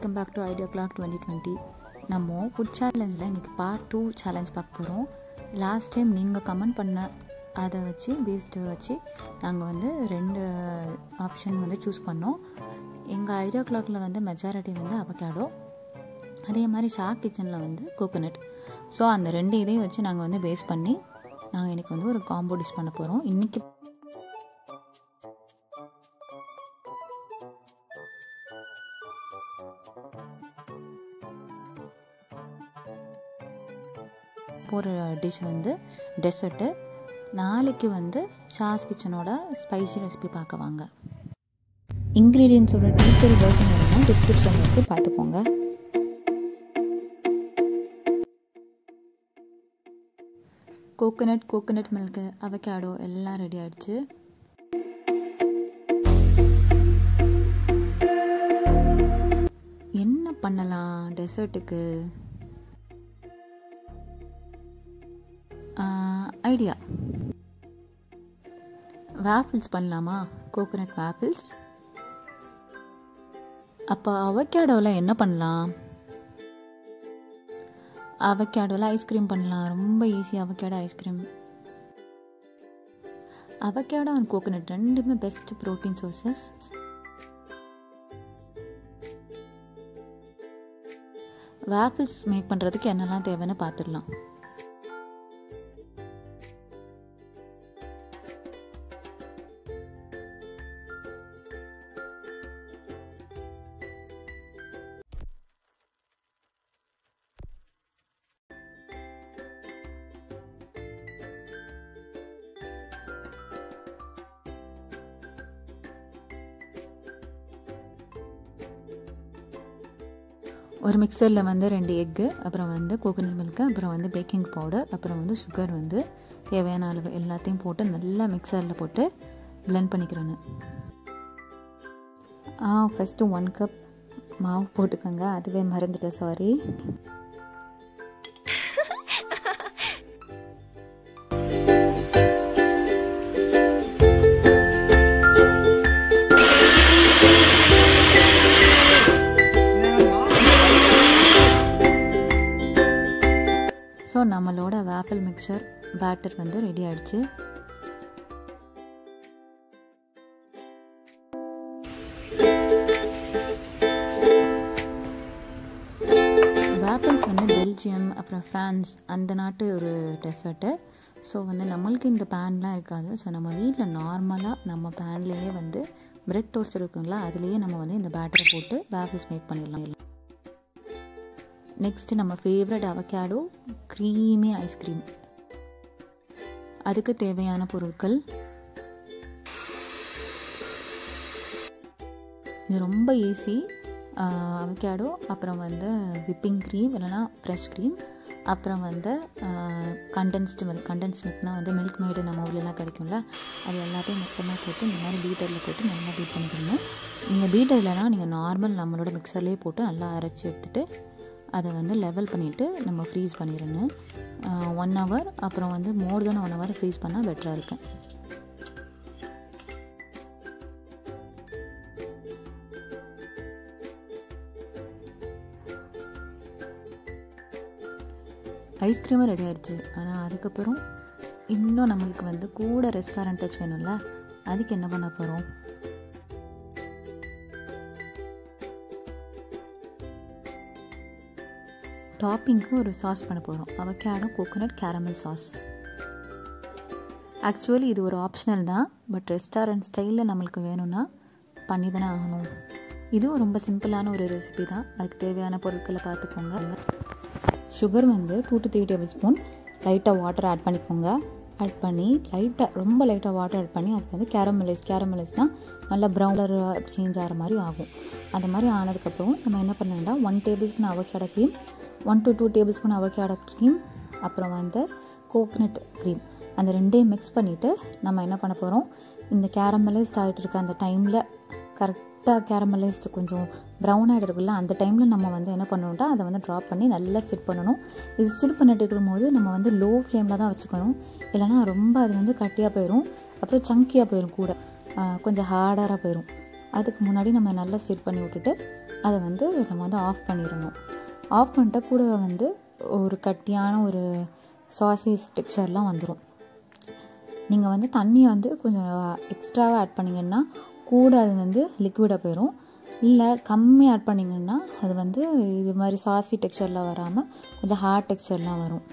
welcome back to idea clock twenty twenty நம்ம food சேலஞ்சில் இன்றைக்கி பார்ட் டூ சேலஞ்ச் பார்க்க போகிறோம் லாஸ்ட் டைம் நீங்கள் கமெண்ட் பண்ண அதை வச்சு பேஸ்டு வச்சு நாங்கள் வந்து ரெண்டு ஆப்ஷன் வந்து சூஸ் பண்ணோம் எங்கள் ஐடியா கிளாக்கில் வந்து மெஜாரிட்டி வந்து அவகேடோ அதே மாதிரி ஷாக் கிச்சனில் வந்து கோகோனட் ஸோ அந்த ரெண்டு இதையும் வச்சு நாங்கள் வந்து பேஸ் பண்ணி நாங்கள் இன்றைக்கி வந்து ஒரு காம்போ டிஷ் பண்ண போகிறோம் இன்றைக்கி போகிற டிஷ் வந்து டெசர்ட்டு நாளைக்கு வந்து ஷாஸ் கிச்சனோட ஸ்பைசி ரெசிபி பார்க்க வாங்க இன்க்ரீடியன்ஸோட டீட்டெயில் வேர்ஷன் வேணும்னா டிஸ்கிரிப்ஷன் இருக்குது பார்த்துக்கோங்க கோகோனட் கோகோனட் மில்க்கு அவகேடோ எல்லாம் ரெடி ஆயிடுச்சு என்ன பண்ணலாம் டெசர்ட்டுக்கு ஐடியா வேப்பிள்ஸ் பண்ணலாமா கோகோனட் வேப்பிள்ஸ் அப்போ அவகேடோவில் என்ன பண்ணலாம் அவகேடோவில் ஐஸ்கிரீம் பண்ணலாம் ரொம்ப easy avocado ice cream avocado and coconut ரெண்டுமே best protein sources waffles make பண்ணுறதுக்கு என்னெல்லாம் தேவைன்னு பார்த்துடலாம் ஒரு மிக்சரில் வந்து ரெண்டு எக்கு அப்புறம் வந்து கோகோனட் மில்க்கு அப்புறம் வந்து பேக்கிங் பவுடர் அப்புறம் வந்து சுகர் வந்து தேவையான அளவு எல்லாத்தையும் போட்டு நல்லா மிக்சரில் போட்டு பிளெண்ட் பண்ணிக்கிறேன்னு ஆ ஃபஸ்ட்டு ஒன் கப் மாவு போட்டுக்கோங்க அதுவே மறந்துட்டேன் சாரி ஸோ நம்மளோட வேப்பிள் மிக்சர் பேட்டர் வந்து ரெடி ஆயிடுச்சு வேப்பிள்ஸ் வந்து பெல்ஜியம் அப்புறம் ஃப்ரான்ஸ் அந்த நாட்டு ஒரு டெசர்ட்டு ஸோ வந்து நம்மளுக்கு இந்த பேன்லாம் இருக்காது ஸோ நம்ம வீட்டில் நார்மலாக நம்ம பேன்லேயே வந்து பிரெட் டோஸ்ட் இருக்குங்களா அதுலேயே நம்ம வந்து இந்த பேட்டரை போட்டு வேப்பிள்ஸ் மேக் பண்ணிடலாம் நெக்ஸ்ட்டு நம்ம ஃபேவரட் அவகேடோ க்ரீமி ஐஸ்கிரீம் அதுக்கு தேவையான பொருட்கள் இது ரொம்ப ஈஸி அவகேடோ அப்புறம் வந்து விப்பிங் க்ரீம் இல்லைனா ஃப்ரெஷ் க்ரீம் அப்புறம் வந்து கண்டென்ஸ்டு மில்க் கண்டென்ஸ் மில்க்னால் வந்து மில்க் மேடு நம்ம ஊர்லலாம் கிடைக்கும்ல அது எல்லாத்தையும் மொத்தமாக போட்டு இந்த மாதிரி பீட்டரில் போட்டு நல்லா பீட் பண்ணிக்கணும் நீங்கள் பீட்டர் இல்லைனா நீங்கள் நார்மல் நம்மளோட மிக்சர்லேயே போட்டு நல்லா அரைச்சி எடுத்துகிட்டு அதை வந்து லெவல் பண்ணிவிட்டு நம்ம ஃப்ரீஸ் பண்ணிடணும் ஒன் ஹவர் அப்புறம் வந்து more then one hour freeze பண்ணால் பெட்டராக இருக்கும் ஐஸ்கிரீமும் ரெடி ஆயிடுச்சு ஆனால் அதுக்கப்புறம் இன்னும் நம்மளுக்கு வந்து கூட ரெஸ்டாரண்ட் டச் வேணும்ல அதுக்கு என்ன பண்ண போகிறோம் டாப்பிங்க்கு ஒரு சாஸ் பண்ண போகிறோம் avocado coconut caramel sauce actually இது ஒரு ஆப்ஷனல் தான் பட் ரெஸ்டாரண்ட் ஸ்டைலில் நம்மளுக்கு வேணும்னா பண்ணி தானே ஆகணும் இதுவும் ரொம்ப சிம்பிளான ஒரு ரெசிபி தான் அதுக்கு தேவையான பொருட்களை பார்த்துக்கோங்க சுகர் வந்து two to three table spoon லைட்டாக வாட்டர் ஆட் பண்ணிக்கோங்க ஆட் பண்ணி லைட்டாக ரொம்ப லைட்டாக வாட்டர் ஆட் பண்ணி அது வந்து கேரமலைஸ் கேரமலைஸ் தான் நல்லா ப்ரௌன் கலர் சேஞ்ச் ஆகிற மாதிரி ஆகும் அந்த மாதிரி ஆனதுக்கப்புறம் நம்ம என்ன பண்ணணும்னா one table spoon avocado cream one to two table spoon avocado cream அப்புறம் வந்து கோகனட் க்ரீம் அந்த ரெண்டையும் மிக்ஸ் பண்ணிவிட்டு நம்ம என்ன பண்ண போகிறோம் இந்த கேரமலைஸ்ட் ஆகிட்டு இருக்க அந்த டைமில் கரெக்டாக கேரமலைஸ்டு கொஞ்சம் ப்ரௌன் ஆகிட்டு இருக்குல்ல அந்த டைமில் நம்ம வந்து என்ன பண்ணணும்னா அதை வந்து ட்ராப் பண்ணி நல்லா ஸ்டிட் பண்ணணும் இது ஸ்டிட் பண்ணிட்டு இருக்கும்போது நம்ம வந்து லோ ஃப்ளேமில் தான் வச்சுக்கணும் இல்லைனா ரொம்ப அது வந்து கட்டியாக போயிடும் அப்புறம் சங்கியாக போயிடும் கூட கொஞ்சம் ஹார்டாக போயிடும் அதுக்கு முன்னாடி நம்ம நல்லா ஸ்டிட் பண்ணி விட்டுட்டு அதை வந்து நம்ம வந்து ஆஃப் பண்ணிடணும் ஆஃப் பண்ணிட்டா கூட வந்து ஒரு கட்டியான ஒரு சாசேஸ் டெக்ஸ்சர்லாம் வந்துடும் நீங்கள் வந்து தண்ணியை வந்து கொஞ்சம் எக்ஸ்ட்ராவாக ஆட் பண்ணிங்கன்னா கூட அது வந்து லிக்விடாக போயிடும் இல்லை கம்மி ஆட் பண்ணிங்கன்னா அது வந்து இது மாதிரி சாசி டெக்ஸ்சர்லாம் வராமல் கொஞ்சம் ஹார்ட் டெக்ஸ்சர்லாம் வரும்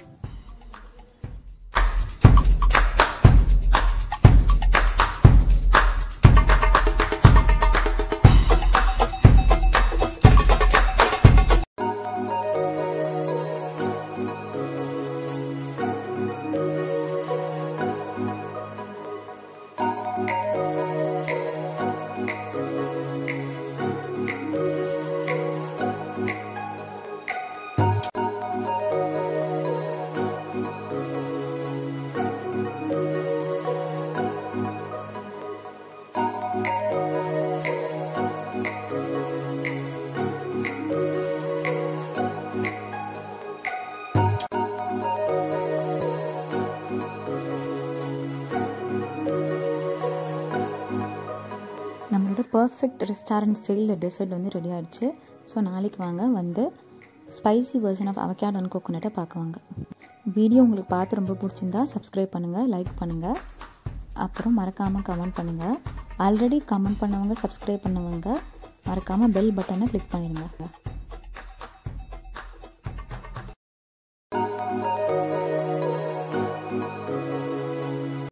நம்மளோட பர்ஃபெக்ட் ரெஸ்டாரண்ட் ஸ்டைலில் டெசர்ட் வந்து ரெடி ஆகிடுச்சு ஸோ நாளைக்கு வாங்க வந்து spicy version of avocado and கோகோனட்டை பார்க்க வாங்க வீடியோ உங்களுக்கு பார்த்து ரொம்ப பிடிச்சிருந்தா சப்ஸ்கிரைப் பண்ணுங்கள் லைக் பண்ணுங்கள் அப்புறம் மறக்காமல் கமெண்ட் பண்ணுங்கள் ஆல்ரெடி கமெண்ட் பண்ணவங்க சப்ஸ்கிரைப் பண்ணவங்க மறக்காமல் பெல் பட்டனை கிளிக் பண்ணிடுங்க